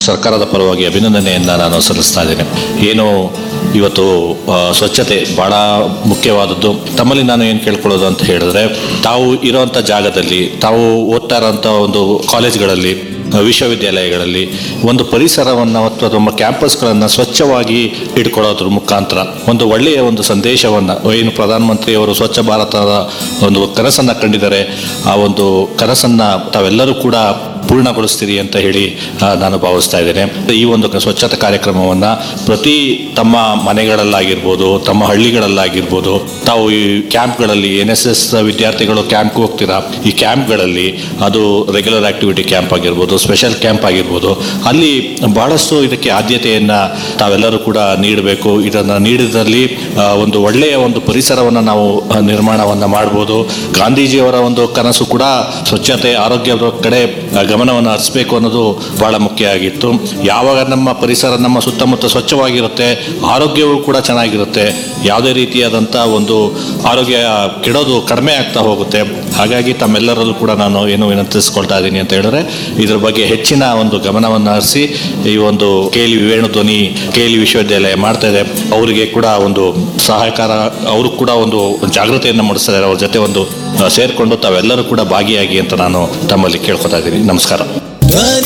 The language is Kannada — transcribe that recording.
ಸರ್ಕಾರದ ಪರವಾಗಿ ಅಭಿನಂದನೆಯನ್ನು ನಾನು ಸಲ್ಲಿಸ್ತಾ ಇದ್ದೇನೆ ಏನು ಇವತ್ತು ಆ, ಸ್ವಚ್ಛತೆ ಬಹಳ ಮುಖ್ಯವಾದದ್ದು ತಮ್ಮಲ್ಲಿ ನಾನು ಏನು ಕೇಳ್ಕೊಳ್ಳೋದು ಅಂತ ಹೇಳಿದ್ರೆ ತಾವು ಇರೋವಂಥ ಜಾಗದಲ್ಲಿ ತಾವು ಓದ್ತಾ ಇರೋಂಥ ಒಂದು ಕಾಲೇಜ್ಗಳಲ್ಲಿ ಆ, ವಿಶ್ವವಿದ್ಯಾಲಯಗಳಲ್ಲಿ ಒಂದು ಪರಿಸರವನ್ನು ಅಥವಾ ನಮ್ಮ ಕ್ಯಾಂಪಸ್ಗಳನ್ನು ಸ್ವಚ್ಛವಾಗಿ ಇಟ್ಕೊಳ್ಳೋದ್ರ ಮುಖಾಂತರ ಒಂದು ಒಳ್ಳೆಯ ಒಂದು ಸಂದೇಶವನ್ನು ಏನು ಪ್ರಧಾನಮಂತ್ರಿಯವರು ಸ್ವಚ್ಛ ಭಾರತದ ಒಂದು ಕನಸನ್ನು ಕಂಡಿದ್ದಾರೆ ಆ ಒಂದು ಕನಸನ್ನು ತಾವೆಲ್ಲರೂ ಕೂಡ ಪೂರ್ಣಗೊಳಿಸ್ತೀರಿ ಅಂತ ಹೇಳಿ ಆ, ನಾನು ಭಾವಿಸ್ತಾ ಇದ್ದೇನೆ ಈ ಒಂದು ಸ್ವಚ್ಛತಾ ಕಾರ್ಯಕ್ರಮವನ್ನು ಪ್ರತಿ ತಮ್ಮ ಮನೆಗಳಲ್ಲಾಗಿರ್ಬೋದು ತಮ್ಮ ಹಳ್ಳಿಗಳಲ್ಲಾಗಿರ್ಬೋದು ತಾವು ಈ ಕ್ಯಾಂಪ್ಗಳಲ್ಲಿ ಎನ್ ಎಸ್ ಎಸ್ ವಿದ್ಯಾರ್ಥಿಗಳು ಕ್ಯಾಂಪ್ಗೆ ಹೋಗ್ತೀರಾ ಈ ಕ್ಯಾಂಪ್ಗಳಲ್ಲಿ ಅದು ರೆಗ್ಯುಲರ್ ಆಕ್ಟಿವಿಟಿ ಕ್ಯಾಂಪ್ ಆಗಿರ್ಬೋದು ಸ್ಪೆಷಲ್ ಕ್ಯಾಂಪ್ ಆಗಿರ್ಬೋದು ಅಲ್ಲಿ ಬಹಳಷ್ಟು ಇದಕ್ಕೆ ಆದ್ಯತೆಯನ್ನು ತಾವೆಲ್ಲರೂ ಕೂಡ ನೀಡಬೇಕು ಇದನ್ನು ನೀಡಿದಲ್ಲಿ ಆ, ಒಂದು ಒಳ್ಳೆಯ ಒಂದು ಪರಿಸರವನ್ನು ನಾವು ಆ, ನಿರ್ಮಾಣವನ್ನು ಮಾಡ್ಬೋದು ಗಾಂಧೀಜಿಯವರ ಒಂದು ಕನಸು ಕೂಡ ಸ್ವಚ್ಛತೆ ಆರೋಗ್ಯದ ಕಡೆ ಆ, ಗಮನವನ್ನು ಹರಿಸಬೇಕು ಅನ್ನೋದು ಬಹಳ ಮುಖ್ಯ ಆಗಿತ್ತು ಯಾವಾಗ ನಮ್ಮ ಪರಿಸರ ನಮ್ಮ ಸುತ್ತಮುತ್ತ ಸ್ವಚ್ಛವಾಗಿರುತ್ತೆ ಆರೋಗ್ಯವು ಕೂಡ ಚೆನ್ನಾಗಿರುತ್ತೆ ಯಾವುದೇ ರೀತಿಯಾದಂಥ ಒಂದು ಆರೋಗ್ಯ ಕೆಡೋದು ಕಡಿಮೆ ಆಗ್ತಾ ಹೋಗುತ್ತೆ ಹಾಗಾಗಿ ತಮ್ಮೆಲ್ಲರಲ್ಲೂ ಕೂಡ ನಾನು ಏನು ವಿನಂತಿಸ್ಕೊಳ್ತಾ ಇದ್ದೀನಿ ಅಂತ ಹೇಳಿದ್ರೆ ಇದ್ರ ಬಗ್ಗೆ ಹೆಚ್ಚಿನ ಒಂದು ಗಮನವನ್ನು ಹರಿಸಿ ಈ ಒಂದು ಕೇಲಿ ವೇಣು ಧ್ವನಿ ಕೇಲಿ ವಿಶ್ವವಿದ್ಯಾಲಯ ಮಾಡ್ತಾ ಇದೆ ಅವರಿಗೆ ಕೂಡ ಒಂದು ಸಹಕಾರ ಅವರು ಕೂಡ ಒಂದು ಜಾಗೃತಿಯನ್ನು ಮೂಡಿಸ್ತಾರೆ ಅವ್ರ ಜೊತೆ ಒಂದು ಆ, ಸೇರ್ಕೊಂಡು ತಾವೆಲ್ಲರೂ ಕೂಡ ಭಾಗಿಯಾಗಿ ಅಂತ ನಾನು ತಮ್ಮಲ್ಲಿ ಕೇಳ್ಕೊತಾ ಇದ್ದೀನಿ ನಮಸ್ಕಾರ ಧ್ವನಿ